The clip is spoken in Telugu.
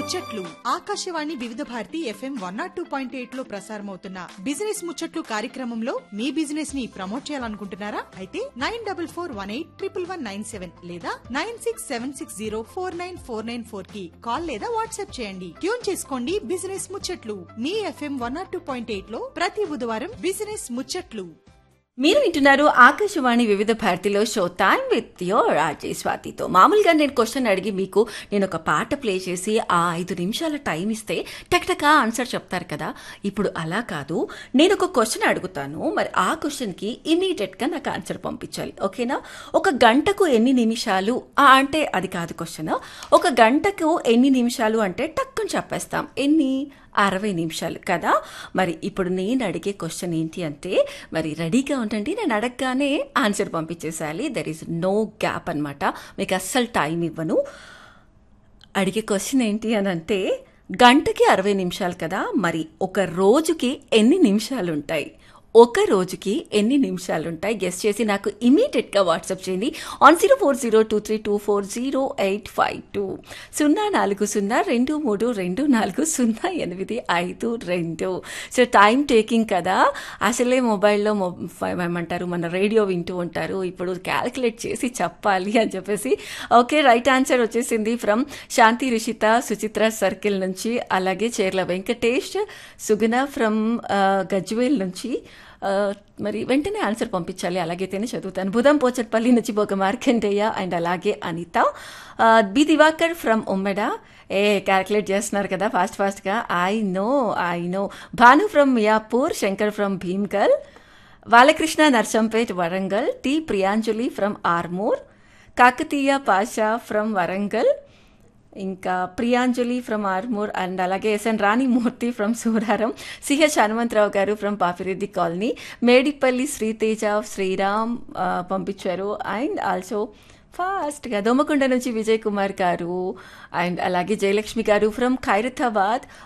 ముచ్చట్లు Akashvani Vividh Bharati FM one nought two point eight లో ప్రసారమవుతున్న బిజినెస్ ముచ్చట్లు కార్యక్రమంలో మీ బిజినెస్ ని ప్రమోట్ చేయాలనుకుంటున్నారా అయితే nine double four one eight triple one nine seven లేదా nine six seven six zero four nine four nine four కి కాల్ లేదా వాట్సాప్ చేయండి ట్యూన్ చేసుకోండి బిజినెస్ ముచ్చట్లు మీ FM one nought two point eight లో ప్రతి బుధవారం బిజినెస్ ముచ్చట్లు మీరు వింటున్నారు ఆకాశవాణి వివిధ భారతిలో show time with your RJ స్వాతితో మామూలుగా నేను క్వశ్చన్ అడిగి మీకు నేను ఒక పాట ప్లే చేసి ఆ ఐదు నిమిషాల టైం ఇస్తే టక్టకా ఆన్సర్ చెప్తారు కదా ఇప్పుడు అలా కాదు నేను ఒక క్వశ్చన్ అడుగుతాను మరి ఆ క్వశ్చన్కి ఇమీడియట్గా నాకు ఆన్సర్ పంపించాలి ఓకేనా ఒక గంటకు ఎన్ని నిమిషాలు ఆ, అంటే అది కాదు క్వశ్చన్ ఒక గంటకు ఎన్ని నిమిషాలు అంటే టక్కుని చెప్పేస్తాం ఎన్ని అరవై నిమిషాలు కదా మరి ఇప్పుడు నేను అడిగే క్వశ్చన్ ఏంటి అంటే మరి రెడీగా ఉండండి నేను అడగగానే ఆన్సర్ పంపించేసేయాలి దెర్ ఈస్ నో గ్యాప్ అనమాట మీకు అస్సలు టైం ఇవ్వను అడిగే క్వశ్చన్ ఏంటి అని అంటే గంటకి అరవై నిమిషాలు కదా మరి ఒక రోజుకి ఎన్ని నిమిషాలు ఉంటాయి ఒక రోజుకి ఎన్ని నిమిషాలు ఉంటాయి గెస్ట్ చేసి నాకు ఇమీడియట్గా వాట్సాప్ చేయండి on zero four zero two three two four zero eight five two సున్నా నాలుగు సున్నా రెండు మూడు రెండు నాలుగు సున్నా ఎనిమిది ఐదు రెండు సో టైం టేకింగ్ కదా అసలే మొబైల్లో మొ ఏమంటారు మన రేడియో వింటూ ఉంటారు ఇప్పుడు క్యాలిక్యులేట్ చేసి చెప్పాలి అని చెప్పేసి ఓకే రైట్ ఆన్సర్ వచ్చేసింది ఫ్రమ్ శాంతి రిషిత సుచిత్ర సర్కిల్ నుంచి అలాగే చేర్ల వెంకటేష్ సుగుణ ఫ్రమ్ గజ్వేల్ నుంచి ఆ, మరి వెంటనే ఆన్సర్ పంపించాలి అలాగైతేనే చదువుతాను బుధం పోచట్పల్లి నుంచి ఒక మార్కండేయ అండ్ అలాగే అనిత ఆ, బి దివాకర్ ఫ్రమ్ ఉమ్మెడ ఏ క్యాల్కులేట్ చేస్తున్నారు కదా ఫాస్ట్ ఫాస్ట్గా I know I know Bhanu from Miyapur Shankar from Bhimgal Balakrishna Narsampet Warangal T Priyanjali from Armoor Kakatiya Pasha from Warangal ఇంకా ప్రియాంజలి ఫ్రమ్ ఆర్మూర్ అండ్ అలాగే SN Ranimurthy from Suraram CH Hanumantha Rao గారు ఫ్రమ్ పాపిరెడ్డి కాలనీ మేడిపల్లి శ్రీతేజ శ్రీరామ్ ఆ, పంపించారు అండ్ ఆల్సో ఫాస్ట్గా దోమకొండ నుంచి విజయ్ కుమార్ గారు అండ్ అలాగే జయలక్ష్మి గారు ఫ్రమ్ ఖైరతాబాద్